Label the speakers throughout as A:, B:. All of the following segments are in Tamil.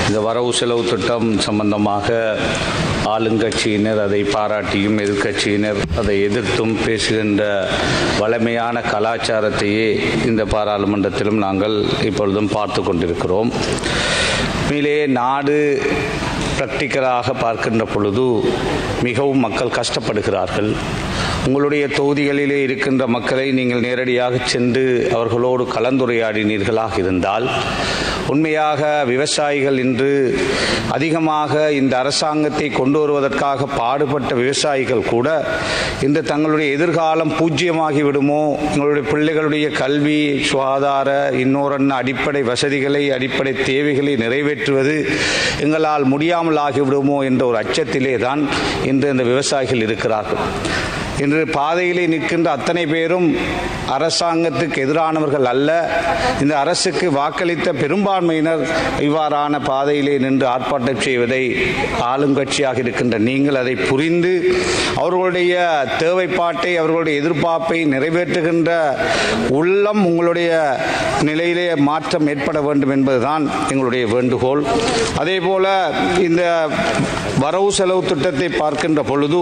A: இந்த வரவு செலவு திட்டம் சம்பந்தமாக ஆளுங்கட்சியினர் அதை பாராட்டியும் எதிர்க்கட்சியினர் அதை எதிர்த்தும் பேசுகின்ற வளமையான கலாச்சாரத்தையே இந்த பாராளுமன்றத்திலும் நாங்கள் இப்பொழுதும் பார்த்து கொண்டிருக்கிறோம் உண்மையிலேயே நாடு ப்ராக்டிக்கலாக பார்க்கின்ற பொழுது மிகவும் மக்கள் கஷ்டப்படுகிறார்கள் உங்களுடைய தொகுதிகளிலே இருக்கின்ற மக்களை நீங்கள் நேரடியாக சென்று அவர்களோடு கலந்துரையாடினீர்களாக இருந்தால் உண்மையாக விவசாயிகள் இன்று அதிகமாக இந்த அரசாங்கத்தை கொண்டு வருவதற்காக பாடுபட்ட விவசாயிகள் கூட இன்று தங்களுடைய எதிர்காலம் பூஜ்ஜியமாகி விடுமோ எங்களுடைய பிள்ளைகளுடைய கல்வி சுகாதார இன்னொரு அடிப்படை வசதிகளை அடிப்படை தேவைகளை நிறைவேற்றுவது எங்களால் முடியாமல் ஆகிவிடுமோ என்ற ஒரு அச்சத்திலே தான் இன்று இந்த விவசாயிகள் இருக்கிறார்கள் இன்று பாதையிலே நிற்கின்ற அத்தனை பேரும் அரசாங்கத்துக்கு எதிரானவர்கள் அல்ல இந்த அரசுக்கு வாக்களித்த பெரும்பான்மையினர் இவ்வாறான பாதையிலே நின்று ஆர்ப்பாட்டம் செய்வதை ஆளுங்கட்சியாக இருக்கின்ற நீங்கள் அதை புரிந்து அவர்களுடைய தேவைப்பாட்டை அவர்களுடைய எதிர்பார்ப்பை நிறைவேற்றுகின்ற உள்ளம் உங்களுடைய நிலையிலே மாற்றம் ஏற்பட வேண்டும் என்பதுதான் எங்களுடைய வேண்டுகோள் அதே போல இந்த வரவு செலவு திட்டத்தை பார்க்கின்ற பொழுது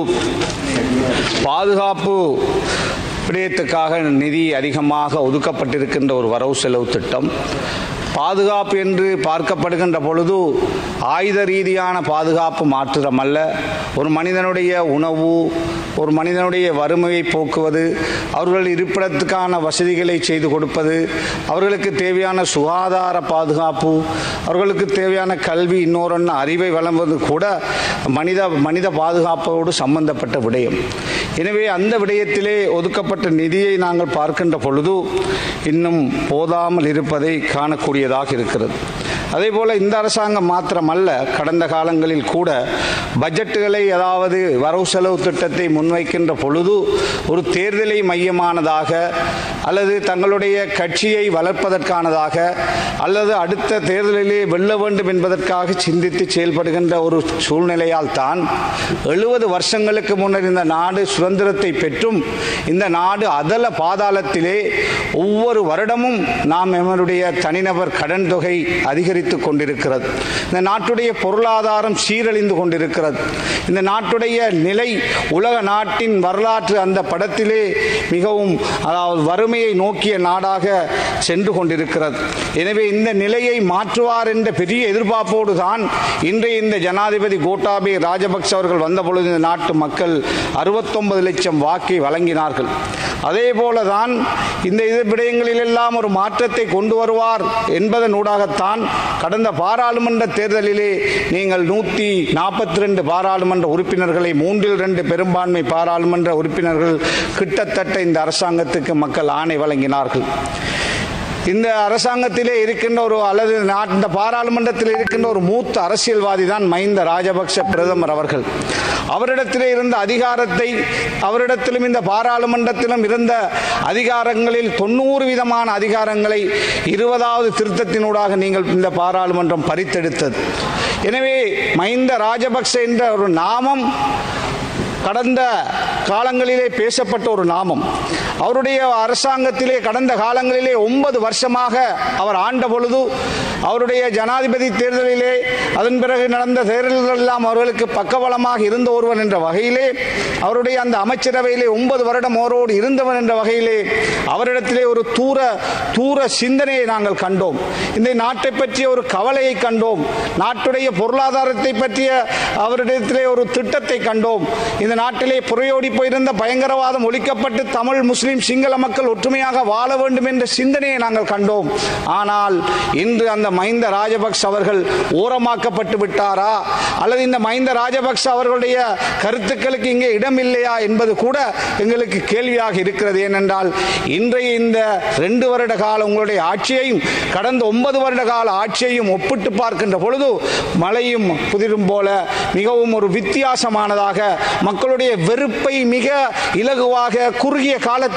A: பாதுகாப்பு விடயத்துக்காக நிதி அதிகமாக ஒதுக்கப்பட்டிருக்கின்ற ஒரு வரவு செலவு திட்டம் பாதுகாப்பு என்று பார்க்கப்படுகின்ற பொழுது ஆயுத ரீதியான பாதுகாப்பு மாத்திரம் அல்ல ஒரு மனிதனுடைய உணவு ஒரு மனிதனுடைய வறுமையை போக்குவது அவர்கள் இருப்பிடத்துக்கான வசதிகளை செய்து கொடுப்பது அவர்களுக்கு தேவையான சுகாதார பாதுகாப்பு அவர்களுக்கு தேவையான கல்வி இன்னொரு அறிவை வழங்குவது கூட மனித மனித பாதுகாப்போடு சம்பந்தப்பட்ட விடயம் எனவே அந்த விடயத்திலே ஒதுக்கப்பட்ட நிதியை நாங்கள் பார்க்கின்ற பொழுது இன்னும் போதாமல் இருப்பதை காணக்கூடியதாக இருக்கிறது அதே போல இந்த அரசாங்கம் மாத்திரமல்ல கடந்த காலங்களில் கூட பட்ஜெட்டுகளை அதாவது வரவு செலவு திட்டத்தை முன்வைக்கின்ற பொழுது ஒரு தேர்தலை மையமானதாக அல்லது தங்களுடைய கட்சியை வளர்ப்பதற்கானதாக அல்லது அடுத்த தேர்தலிலே வெல்ல வேண்டும் என்பதற்காக சிந்தித்து செயல்படுகின்ற ஒரு சூழ்நிலையால் தான் எழுபது வருஷங்களுக்கு முன்னர் இந்த நாடு சுதந்திரத்தை பெற்றும் இந்த நாடு அதல பாதாளத்திலே ஒவ்வொரு வருடமும் நாம் எமனுடைய தனிநபர் கடன் தொகை அதிகரித்து கொண்டிருக்கிறது இந்த நாட்டுடைய பொருளாதாரம் சீரழிந்து கொண்டிருக்கிறது இந்த நாட்டுடைய நிலை உலக நாட்டின் வரலாற்று அந்த படத்திலே மிகவும் அதாவது வறுமையை நோக்கிய நாடாக சென்று கொண்டிருக்கிறது எனவே இந்த நிலையை மாற்றுவார் என்ற பெரிய எதிர்பார்ப்போடு தான் இன்றைய இந்த ஜனாதிபதி கோட்டாபே ராஜபக்ச அவர்கள் வந்தபொழுது இந்த நாட்டு மக்கள் அறுபத்தொன்பது லட்சம் வாக்கை வழங்கினார்கள் அதே போலதான் இந்த இது விடயங்களிலெல்லாம் ஒரு மாற்றத்தை கொண்டு வருவார் என்பதன் ஊடாகத்தான் கடந்த பாராளுமன்ற தேர்தலிலே நீங்கள் நூற்றி நாற்பத்தி ரெண்டு பாராளுமன்ற உறுப்பினர்களை மூன்றில் ரெண்டு பெரும்பான்மை பாராளுமன்ற உறுப்பினர்கள் கிட்டத்தட்ட இந்த அரசாங்கத்துக்கு மக்கள் ஆணை வழங்கினார்கள் இந்த அரசாங்கத்திலே இருக்கின்ற ஒரு அல்லது நாட்- இந்த பாராளுமன்றத்தில் இருக்கின்ற ஒரு மூத்த அரசியல்வாதி தான் மஹிந்த ராஜபக்ஷ பிரதமர் அவர்கள் அவரிடத்திலே இருந்த அதிகாரத்தை அவரிடத்திலும் இந்த பாராளுமன்றத்திலும் இருந்த அதிகாரங்களில் தொண்ணூறு விதமான அதிகாரங்களை இருபதாவது திருத்தத்தினூடாக நீங்கள் இந்த பாராளுமன்றம் பறித்தெடுத்தது எனவே மஹிந்த ராஜபக்ஷ என்ற ஒரு நாமம் கடந்த காலங்களிலே பேசப்பட்ட ஒரு நாமம் அவருடைய அரசாங்கத்திலே கடந்த காலங்களிலே ஒன்பது வருஷமாக அவர் ஆண்ட பொழுது அவருடைய ஜனாதிபதி தேர்தலிலே அதன் பிறகு நடந்த தேர்தல்கள் எல்லாம் அவர்களுக்கு பக்கபலமாக இருந்த ஒருவன் என்ற வகையிலே அவருடைய அந்த அமைச்சரவையிலே ஒன்பது வருடம் அவரோடு இருந்தவன் என்ற வகையிலே அவரிடத்திலே ஒரு தூர தூர சிந்தனையை நாங்கள் கண்டோம் இந்த நாட்டை பற்றிய ஒரு கவலையை கண்டோம் நாட்டுடைய பொருளாதாரத்தை பற்றிய அவரிடத்திலே ஒரு திட்டத்தை கண்டோம் இந்த நாட்டிலே புறையோடி போயிருந்த பயங்கரவாதம் ஒழிக்கப்பட்டு தமிழ் முஸ்லிம் சிங்கள மக்கள் ஒற்றுமையாக வாழ வேண்டும் என்ற சிந்தனையை நாங்கள் கண்டோம் ஆனால் இன்று அந்த மஹிந்த ராஜபக்ஷ அவர்கள் ஓரமாக்கப்பட்டு விட்டாரா அல்லது இந்த மஹிந்த ராஜபக்ஷ அவர்களுடைய கருத்துக்களுக்கு இங்கே இடம் இல்லையா என்பது கூட எங்களுக்கு கேள்வியாக இருக்கிறது ஏனென்றால் இன்றைய இந்த ரெண்டு வருட கால உங்களுடைய ஆட்சியையும் கடந்த ஒன்பது வருட கால ஆட்சியையும் ஒப்பிட்டு பார்க்கின்ற பொழுது மழையும் புதிரும் போல மிகவும் ஒரு வித்தியாசமானதாக மக்களுடைய வெறுப்பை மிக இலகுவாக குறுகிய காலத்தில்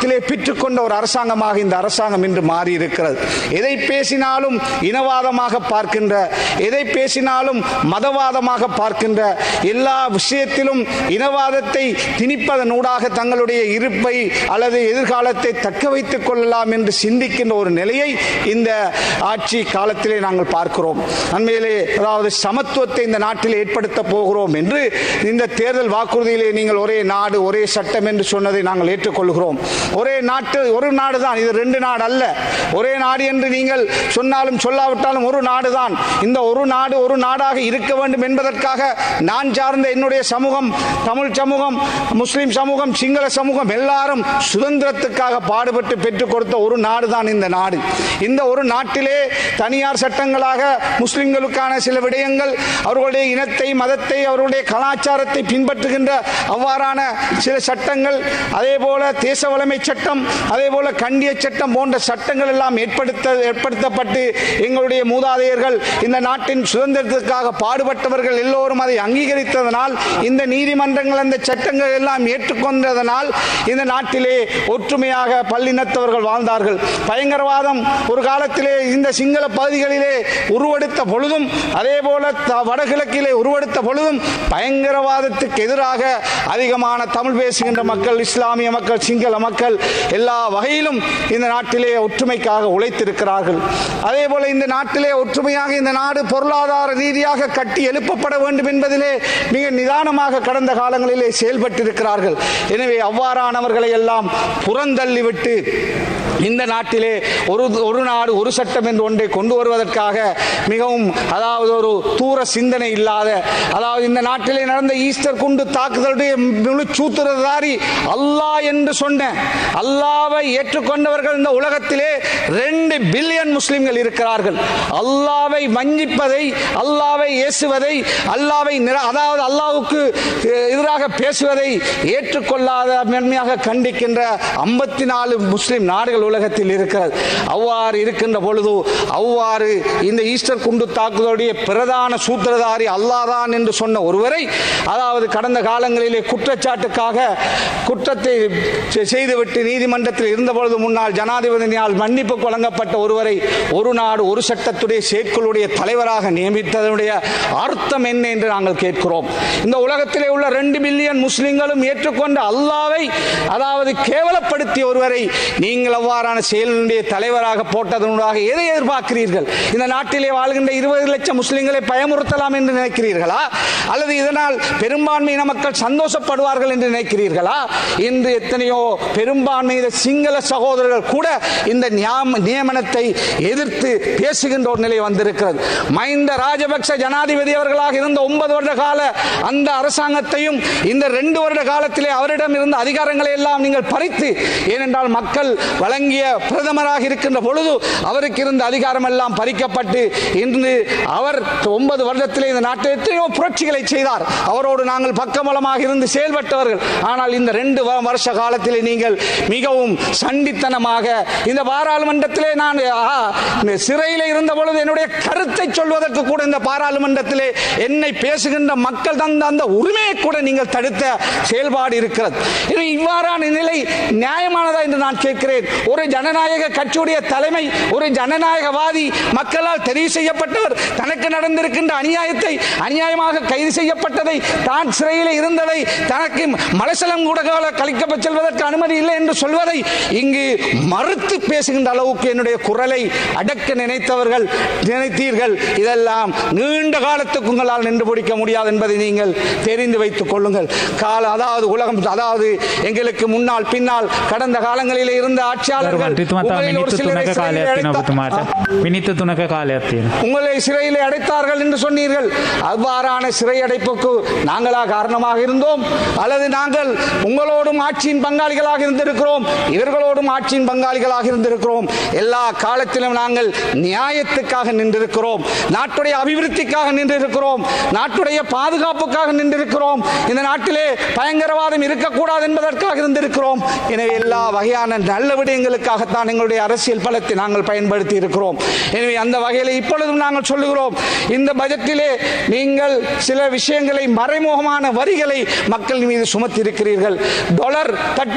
A: காலத்திலே பெற்றுக்கொண்ட ஒரு அரசாங்கமாக இந்த அரசாங்கம் இன்று மாறி இருக்கிறது எதை பேசினாலும் இனவாதமாக பார்க்கின்ற எதை பேசினாலும் மதவாதமாக பார்க்கின்ற எல்லா விஷயத்திலும் இனவாதத்தை திணிப்பதனூடாக தங்களுடைய இருப்பை அல்லது எதிர்காலத்தை தக்க வைத்துக் கொள்ளலாம் என்று சிந்திக்கின்ற ஒரு நிலையை இந்த ஆட்சி காலத்திலே நாங்கள் பார்க்கிறோம் அண்மையிலே அதாவது சமத்துவத்தை இந்த நாட்டில் ஏற்படுத்த போகிறோம் என்று இந்த தேர்தல் வாக்குறுதியிலே நீங்கள் ஒரே நாடு ஒரே சட்டம் என்று சொன்னதை நாங்கள் ஏற்றுக்கொள்கிறோம் ஒரே நாட்டு ஒரு நாடு தான் இது ரெண்டு நாடு அல்ல ஒரே நாடு என்று நீங்கள் சொன்னாலும் சொல்லாவிட்டாலும் ஒரு நாடு தான் இந்த ஒரு நாடு ஒரு நாடாக இருக்க வேண்டும் என்பதற்காக நான் சார்ந்த என்னுடைய சமூகம் தமிழ் சமூகம் முஸ்லிம் சமூகம் சிங்கள சமூகம் எல்லாரும் சுதந்திரத்துக்காக பாடுபட்டு பெற்றுக் கொடுத்த ஒரு நாடு தான் இந்த நாடு இந்த ஒரு நாட்டிலே தனியார் சட்டங்களாக முஸ்லிம்களுக்கான சில விடயங்கள் அவர்களுடைய இனத்தை மதத்தை அவர்களுடைய கலாச்சாரத்தை பின்பற்றுகின்ற அவ்வாறான சில சட்டங்கள் அதே போல தேச வளமை சட்டம் அதே போல கண்டிய சட்டம் போன்ற சட்டங்கள் எல்லாம் ஏற்படுத்த ஏற்படுத்தப்பட்டு எங்களுடைய மூதாதையர்கள் இந்த நாட்டின் சுதந்திரத்துக்காக பாடுபட்டவர்கள் எல்லோரும் அதை அங்கீகரித்ததனால் இந்த நீதிமன்றங்கள் அந்த சட்டங்கள் எல்லாம் ஏற்றுக்கொண்டதனால் இந்த நாட்டிலே ஒற்றுமையாக பல்லினத்தவர்கள் வாழ்ந்தார்கள் பயங்கரவாதம் ஒரு காலத்திலே இந்த சிங்கள பகுதிகளிலே உருவெடுத்த பொழுதும் அதே போல த- வடகிழக்கிலே உருவெடுத்த பொழுதும் பயங்கரவாதத்துக்கு எதிராக அதிகமான தமிழ் பேசுகின்ற மக்கள் இஸ்லாமிய மக்கள் சிங்கள மக்கள் எல்லா வகையிலும் இந்த நாட்டிலே ஒற்றுமைக்காக உழைத்திருக்கிறார்கள் அதே போல இந்த நாட்டிலே ஒற்றுமையாக இந்த நாடு பொருளாதார ரீதியாக கட்டி எழுப்பப்பட வேண்டும் என்பதிலே மிக நிதானமாக கடந்த காலங்களிலே செயல்பட்டிருக்கிறார்கள் எனவே அவ்வாறானவர்களை எல்லாம் புறந்தள்ளிவிட்டு இந்த நாட்டிலே ஒரு ஒரு நாடு ஒரு சட்டம் என்று ஒன்றை கொண்டு வருவதற்காக மிகவும் அதாவது ஒரு தூர சிந்தனை இல்லாத அதாவது இந்த நாட்டிலே நடந்த ஈஸ்டர் குண்டு தாக்குதலுடைய முழு சூத்திரதாரி அல்லாஹ் என்று சொன்ன அல்லாவை ஏற்றுக்கொண்டவர்கள் இந்த உலகத்திலே ரெண்டு பில்லியன் முஸ்லிம்கள் இருக்கிறார்கள் அல்லாவை வஞ்சிப்பதை அல்லாவை ஏசுவதை அல்லாவை நிர- அதாவது அல்லாவுக்கு அஹ், எதிராக பேசுவதை ஏற்றுக்கொள்ளாத மென்மையாக கண்டிக்கின்ற ஐம்பத்தி நாலு முஸ்லிம் நாடுகள் உலகத்தில் இருக்கிறது அவ்வாறு இருக்கின்ற பொழுது அவ்வாறு இந்த ஈஸ்டர் குண்டு தாக்குதலுடைய பிரதான சூத்திரதாரி அல்லாதான் என்று சொன்ன ஒருவரை அதாவது கடந்த காலங்களிலே குற்றச்சாட்டுக்காக குற்றத்தை செ- செய்துவிட்டு நீதிமன்றத்தில் இருந்தபொழுது முன்னாள் ஜனாதிபதியால் மன்னிப்பு வழங்கப்பட்ட ஒருவரை ஒரு நாடு ஒரு சட்டத்துடைய செயற்குழுடைய தலைவராக நியமித்ததனுடைய அர்த்தம் என்ன என்று நாங்கள் கேட்கிறோம் இந்த உலகத்திலே உள்ள ரெண்டு பில்லியன் முஸ்லிம்களும் ஏற்றுக்கொண்ட அல்லாவை அதாவது கேவலப்படுத்திய ஒருவரை நீங்கள் அவ்வாறான செயலுடைய தலைவராக போட்டதனூடாக எதை எதிர்பார்க்கிறீர்கள் இந்த நாட்டிலே வாழ்கின்ற இருபது லட்சம் முஸ்லிம்களை பயமுறுத்தலாம் என்று நினைக்கிறீர்களா அல்லது இதனால் பெரும்பான்மை இன மக்கள் சந்தோஷப்படுவார்கள் என்று நினைக்கிறீர்களா இன்று எத்தனையோ பெரும்பான்மை இன சிங்கள சகோதரர்கள் கூட இந்த நியாம- நியமனத்தை எதிர்த்து பேசுகின்ற ஒரு நிலை வந்திருக்கிறது மஹிந்த ராஜபக்ச ஜனாதிபதி அவர்களாக இருந்த ஒன்பது வருட கால அந்த அரசாங்கத்தையும் இந்த ரெண்டு வருட காலத்திலே அவரிடம் இருந்த அதிகாரங்களை எல்லாம் நீங்கள் பறித்து ஏனென்றால் மக்கள் வழங்கிய பிரதமராக இருக்கின்ற பொழுது அவருக்கு இருந்த அதிகாரம் எல்லாம் பறிக்கப்பட்டு இன்று அவர் ஒன்பது வருடத்திலே இந்த நாட்டில் எத்தனையோ புரட்சிகளை செய்தார் அவரோடு நாங்கள் பக்கபலமாக இருந்து செயல்பட்டவர்கள் ஆனால் இந்த ரெண்டு வ- வருஷ காலத்திலே நீங்கள் மிகவும் சண்டித்தனமாக இந்த பாராளுமன்றத்திலே நான் ஆ, சிறையில் இருந்த பொழுது என்னுடைய கருத்தை சொல்வதற்கு கூட இந்த பாராளுமன்றத்திலே என்னை பேசுகின்ற மக்கள் தந்த அந்த உரிமையை கூட நீங்கள் தடுத்த செயல்பாடு இருக்கிறது இது இவ்வாறான நிலை நியாயமானதா என்று நான் கேட்கிறேன் ஒரு ஜனநாயக கட்சியுடைய தலைமை ஒரு ஜனநாயகவாதி மக்களால் தெரிவு செய்யப்பட்டவர் தனக்கு நடந்திருக்கின்ற அநியாயத்தை அநியாயமாக கைது செய்யப்பட்டதை தான் சிறையில் இருந்ததை தனக்கு மலசலம் கூட கழிக்க செல்வதற்கு அனுமதி இல்லை என்று சொல்வதை இங்கு மறுத்து பேசுகின்ற அளவுக்கு என்னுடைய குரலை அடக்க நினைத்தவர்கள் நினைத்தீர்கள் இதெல்லாம் நீண்ட காலத்துக்கு உங்களால் நின்று பிடிக்க முடியாது என்பதை நீங்கள் தெரிந்து வைத்துக் கொள்ளுங்கள் கால அதாவது உலகம் அதாவது எங்களுக்கு முன்னால் பின்னால் கடந்த காலங்களில் இருந்த ஆட்சியாளர்கள்
B: මන්ත්‍රීතුමා තව
A: உங்களில் ஒரு
B: මිනිත්තු
A: சிலரை
B: තුනක
A: சிறையில்
B: කාලයක් තියෙනවා
A: அடைத்தார்.
B: ඔබතුමාට. මිනිත්තු තුනක කාලයක් තියෙනවා.
A: உங்களை சிறையிலே அடைத்தார்கள் என்று சொன்னீர்கள் அவ்வாறான சிறை அடைப்புக்கு நாங்களா காரணமாக இருந்தோம் அல்லது நாங்கள் உங்களோடும் ஆட்சியின் பங்காளிகளாக இருந்திருக்கிறோம் இவர்களோடும் ஆட்சியின் பங்காளிகளாக இருந்திருக்கிறோம் எல்லா காலத்திலும் நாங்கள் நியாயத்துக்காக நின்றிருக்கிறோம் நாட்டுடைய அபிவிருத்திக்காக நின்றிருக்கிறோம் நாட்டுடைய பாதுகாப்புக்காக நின்றிருக்கிறோம் இந்த நாட்டிலே பயங்கரவாதம் இருக்கக்கூடாது என்பதற்காக இருந்திருக்கிறோம் எனவே எல்லா வகையான நல்ல விடயங்களுக்காகத்தான் எங்களுடைய அரசியல் பலத்தை நாங்கள் பயன்படுத்தி இருக்கிறோம் எனவே அந்த வகையில் இப்பொழுதும் நாங்கள் சொல்லுகிறோம் இந்த பட்ஜெட்டிலே நீங்கள் சில விஷயங்களை மறைமுகமான வரிகளை மக்கள் மீது சுமத்தி இருக்கிறீர்கள் டாலர் தட்டுப்பாடு இந்த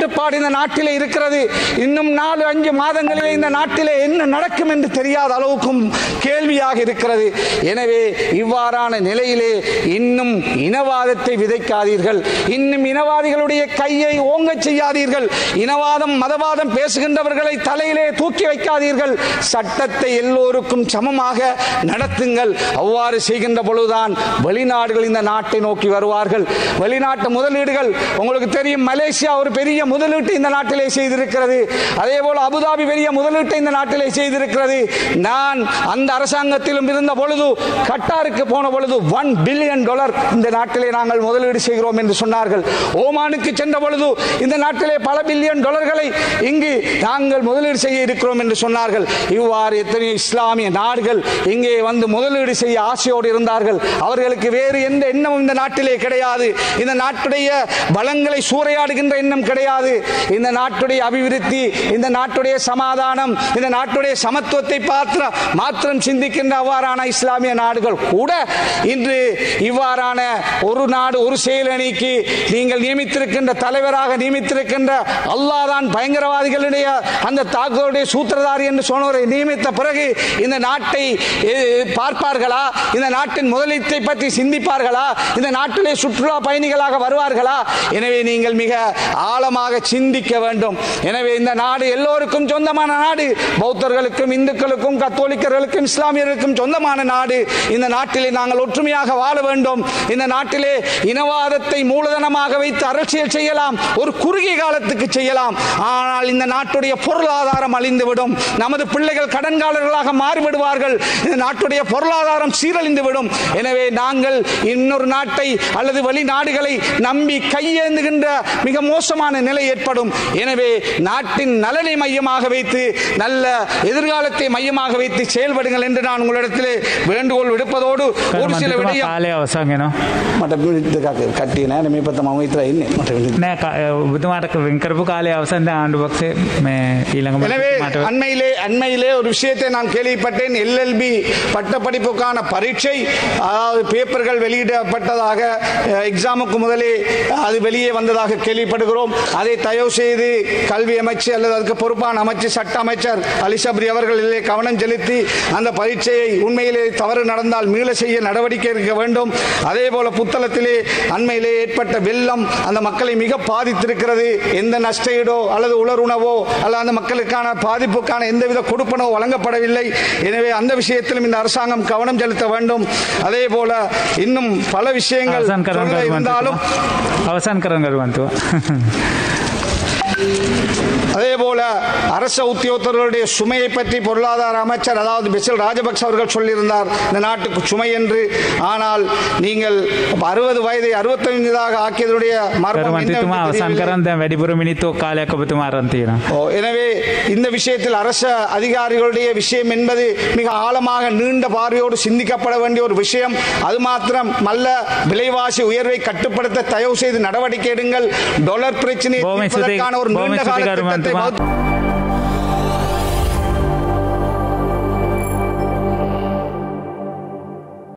A: இந்த நாட்டிலே இருக்கிறது இன்னும் நாலு அஞ்சு மாதங்களிலே இந்த நாட்டிலே என்ன நடக்கும் என்று தெரியாத அளவுக்கும் கேள்வியாக இருக்கிறது எனவே இவ்வாறான நிலையிலே இன்னும் இனவாதத்தை விதைக்காதீர்கள் இன்னும் இனவாதிகளுடைய கையை ஓங்கச் செய்யாதீர்கள் இனவாதம் மதவாதம் பேசுகின்றவர்களை தலையிலே தூக்கி வைக்காதீர்கள் சட்டத்தை எல்லோருக்கும் சமமாக நடத்துங்கள் அவ்வாறு செய்கின்ற பொழுதுதான் வெளிநாடுகள் இந்த நாட்டை நோக்கி வருவார்கள் வெளிநாட்டு முதலீடுகள் உங்களுக்கு தெரியும் மலேசியா ஒரு பெரிய முதலீட்டை இந்த நாட்டிலே செய்திருக்கிறது அதே போல அபுதாபி பெரிய முதலீட்டை இந்த நாட்டிலே செய்திருக்கிறது நான் அந்த அரசாங்கத்திலும் இருந்த பொழுது கட்டாருக்கு போன பொழுது ஒன் பில்லியன் டாலர் இந்த நாட்டிலே நாங்கள் முதலீடு செய்கிறோம் என்று சொன்னார்கள் ஓமானுக்கு சென்ற பொழுது இந்த நாட்டிலே பல பில்லியன் டாலர்களை இங்கு நாங்கள் முதலீடு செய்ய இருக்கிறோம் என்று சொன்னார்கள் இவ்வாறு எத்தனையோ இஸ்லாமிய நாடுகள் இங்கே வந்து முதலீடு செய்ய ஆசையோடு இருந்தார்கள் அவர்களுக்கு வேறு எந்த எண்ணமும் இந்த நாட்டிலே கிடையாது இந்த நாட்டுடைய பலங்களை சூறையாடுகின்ற எண்ணம் கிடையாது இந்த நாட்டுடைய அபிவிருத்தி இந்த நாட்டுடைய சமாதானம் இந்த நாட்டுடைய சமத்துவத்தை பாத்திர மாத்திரம் சிந்திக்கின்ற அவ்வாறான இஸ்லாமிய நாடுகள் கூட இன்று இவ்வாறான ஒரு நாடு ஒரு செயலணிக்கு நீங்கள் நியமித்திருக்கின்ற தலைவராக நியமித்திருக்கின்ற அல்லாஹ் தான் பயங்கரவாதிகளுடைய அந்த தாக்குதலுடைய சூத்திரதாரி என்று சொன்னவரை நியமித்த பிறகு இந்த நாட்டை eh, பார்ப்பார்களா இந்த நாட்டின் முதலீட்டை பற்றி சிந்திப்பார்களா இந்த நாட்டிலே சுற்றுலா பயணிகளாக வருவார்களா எனவே நீங்கள் மிக ஆழமாக சிந்திக்க வேண்டும் எனவே இந்த நாடு எல்லோருக்கும் சொந்தமான நாடு பௌத்தர்களுக்கும் இந்துக்களுக்கும் கத்தோலிக்கர்களுக்கும் இஸ்லாமியர்களுக்கும் சொந்தமான நாடு இந்த நாட்டிலே நாங்கள் ஒற்றுமையாக வாழ வேண்டும் இந்த நாட்டிலே இனவாதத்தை மூலதனமாக வைத்து அரசியல் செய்யலாம் ஒரு குறுகிய காலத்துக்கு செய்யலாம் ஆனால் இந்த நாட்டுடைய பொருளாதாரம் அழிந்துவிடும் நமது பிள்ளைகள் கடன்காரர்களாக மாறிவிடுவார்கள் இந்த நாட்டுடைய பொருளாதாரம் சீரழிந்து விடும் எனவே நாங்கள் இன்னொரு நாட்டை அல்லது வெளிநாடுகளை நம்பி கையேந்துகின்ற மிக மோசமான நிலை ஏற்படும் எனவே நாட்டின் நலனை மையமாக வைத்து நல்ல எதிர்காலத்தை மையமாக வைத்து செயல்படுங்கள் என்று நான் உங்களிடத்திலே வேண்டுகோள் விடுப்பதோடு ஒரு சில
B: මන්තුතුමා
A: விடயம்
B: කාලය අවසන් වෙනවා.
A: මට මිනිත් දෙකක් කට්ටිය නෑ මේ පත මම විතර ඉන්නේ මට මිනිත්
B: නෑ ක- ඔබතුමාට වෙන් කරපු කාලය අවසන් ආණ්ඩු පක්ෂේ මේ ඊළඟ
A: எனவே
B: මට
A: அண்மையிலே அண்மையிலே ஒரு விஷயத்தை நான் கேள்விப்பட்டேன் எல்எல்பி பட்டப்படிப்புக்கான பரீட்சை அதாவது பேப்பர்கள் வெளியிடப்பட்டதாக அஹ், எக்ஸாமுக்கு முதலே அது வெளியே வந்ததாக கேள்விப்படுகிறோம் அதை தயவு செய்து கல்வி அமைச்சு அல்லது அதுக்கு பொறுப்பான அமைச்சு சட்ட அமைச்சர் அலிசப்ரி அவர்கள் இதிலே கவனம் செலுத்தி அந்த பரீட்சையை உண்மையிலே தவறு நடந்தால் மீள செய்ய நடவடிக்கை எடுக்க வேண்டும் அதே போல புத்தளத்திலே அண்மையிலே ஏற்பட்ட வெள்ளம் அந்த மக்களை மிக பாதித்திருக்கிறது எந்த நஷ்டஈடோ அல்லது உலருணவோ அல்லது அந்த மக்களுக்கான பாதிப்புக்கான எந்தவித கொடுப்பனவோ வழங்கப்படவில்லை எனவே அந்த விஷயத்திலும் இந்த அரசாங்கம் கவனம் செலுத்த வேண்டும் அதே போல இன்னும் பல விஷயங்கள்
B: අවසන් කරන්න
A: சொல்ல இருந்தாலும்
B: අවසන් කරන කරුවන්තුවා.
A: அதே போல அரச உத்தியோகத்தர்களுடைய சுமையை பற்றி பொருளாதார அமைச்சர் அதாவது பெசில் ராஜபக்ச அவர்கள் சொல்லியிருந்தார் இந்த நாட்டுக்கு சுமை என்று ஆனால் நீங்கள் அறுபது வயதை அறுபத்தைந்தாக ஆக்கியதனுடைய மர்மம்
B: කරුමන්තිතුමා
A: என்னவென்று
B: අවසන්
A: தெரியவில்லை.
B: කරන්න දැන් වැඩිපුර මිනිත්තු කාලයක් ඔබතුමා අරන් තියෙනවා.
A: ஓ, எனவே இந்த விஷயத்தில் அரச அதிகாரிகளுடைய விஷயம் என்பது மிக ஆழமாக நீண்ட பார்வையோடு சிந்திக்கப்பட வேண்டிய ஒரு விஷயம் அது மாத்திரம் அல்ல விலைவாசி உயர்வை கட்டுப்படுத்த தயவு செய்து நடவடிக்கை எடுங்கள் டாலர் பிரச்சனையை
B: බොහොම ස්තුතියි.
A: தீர்ப்பதற்கான ஒரு
B: බොහොම
A: நீண்ட கால
B: ස්තුතියි
A: திட்டத்தை
B: කරුමන්තුමා.
A: வகுத்து-